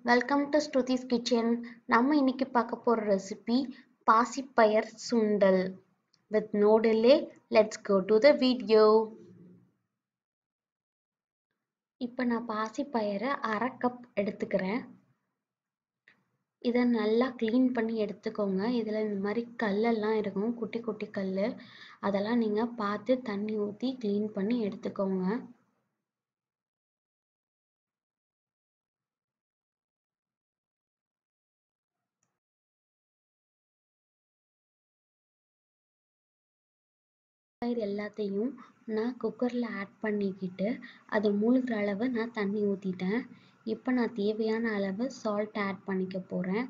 welcome to ஸ்ருதிஸ் kitchen நம்ம இன்னைக்கு பார்க்க போகிற ரெசிபி பாசிப்பயர் சுண்டல் with no delay let's go to the video இப்போ நான் பாசிப்பயரை அரை கப் எடுத்துக்கிறேன் இதை நல்லா க்ளீன் பண்ணி எடுத்துக்கோங்க இதில் இந்த மாதிரி கல்லெல்லாம் இருக்கும் குட்டி குட்டி கல் அதெல்லாம் நீங்கள் பார்த்து தண்ணி ஊற்றி க்ளீன் பண்ணி எடுத்துக்கோங்க பயிர் எல்லாத்தையும் நான் குக்கரில் ஆட் பண்ணிக்கிட்டு அது மூழ்கிற அளவு நான் தண்ணி ஊற்றிட்டேன் இப்போ நான் தேவையான அளவு சால்ட் ஆட் பண்ணிக்க போகிறேன்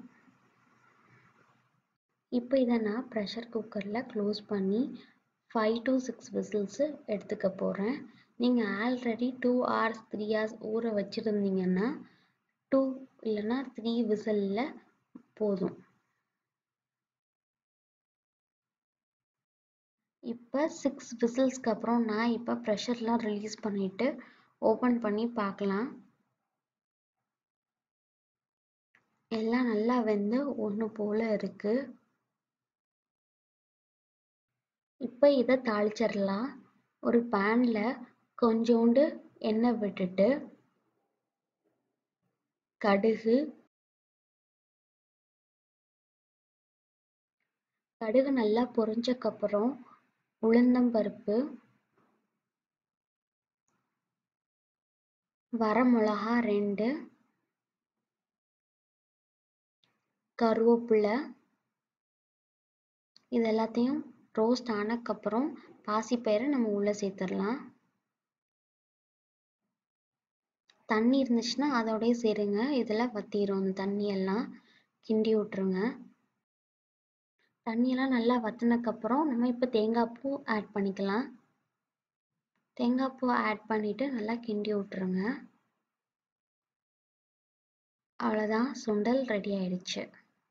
இப்போ இதை நான் ப்ரெஷர் குக்கரில் க்ளோஸ் பண்ணி ஃபைவ் டு சிக்ஸ் விசில்ஸு எடுத்துக்க போகிறேன் நீங்கள் already two hours three hours ஊற வச்சுருந்தீங்கன்னா டூ இல்லைன்னா த்ரீ விசிலில் போதும் இப்போ சிக்ஸ் விசில்ஸ்க்கு அப்புறம் நான் இப்போ ப்ரெஷர்லாம் ரிலீஸ் பண்ணிவிட்டு ஓப்பன் பண்ணி பார்க்கலாம் எல்லாம் நல்லா வெந்து ஒன்று போல் இருக்குது இப்போ இதை தாளிச்சிடலாம் ஒரு பேனில் கொஞ்சோண்டு எண்ணெய் விட்டுட்டு கடுகு கடுகு நல்லா பொரிஞ்சக்கப்புறம் உளுந்தம்பருப்பு வரமிளகா ரெண்டு கருவேப்பிலை இது எல்லாத்தையும் ரோஸ்ட் ஆனக்கப்புறம் பாசிப்பயிரை நம்ம உள்ளே சேர்த்துடலாம் தண்ணி இருந்துச்சுன்னா அதோடய சேருங்க இதில் வத்திரும் அந்த தண்ணியெல்லாம் கிண்டி விட்ருங்க தண்ணியெல்லாம் நல்லா வற்றினக்கப்புறம் நம்ம இப்போ தேங்காய் பூ ஆட் பண்ணிக்கலாம் தேங்காய் பூ ஆட் பண்ணிவிட்டு நல்லா கிண்டி விட்ருங்க அவ்வளோதான் சுண்டல் ரெடி ஆயிடுச்சு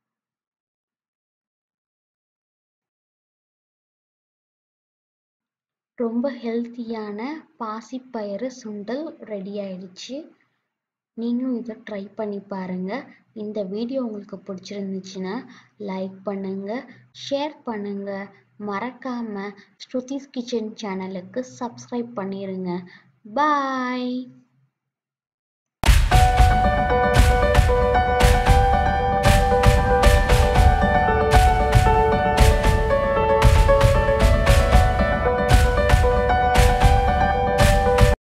ரொம்ப ஹெல்த்தியான பாசிப்பயிறு சுண்டல் ரெடி ஆயிடுச்சு நீங்களும் இதை ட்ரை பண்ணி பாருங்கள் இந்த வீடியோ உங்களுக்கு பிடிச்சிருந்துச்சுன்னா லைக் பண்ணுங்கள் ஷேர் பண்ணுங்கள் மறக்காமல் ஸ்ருதிஸ் கிச்சன் சேனலுக்கு சப்ஸ்கிரைப் பண்ணிடுங்க பாய்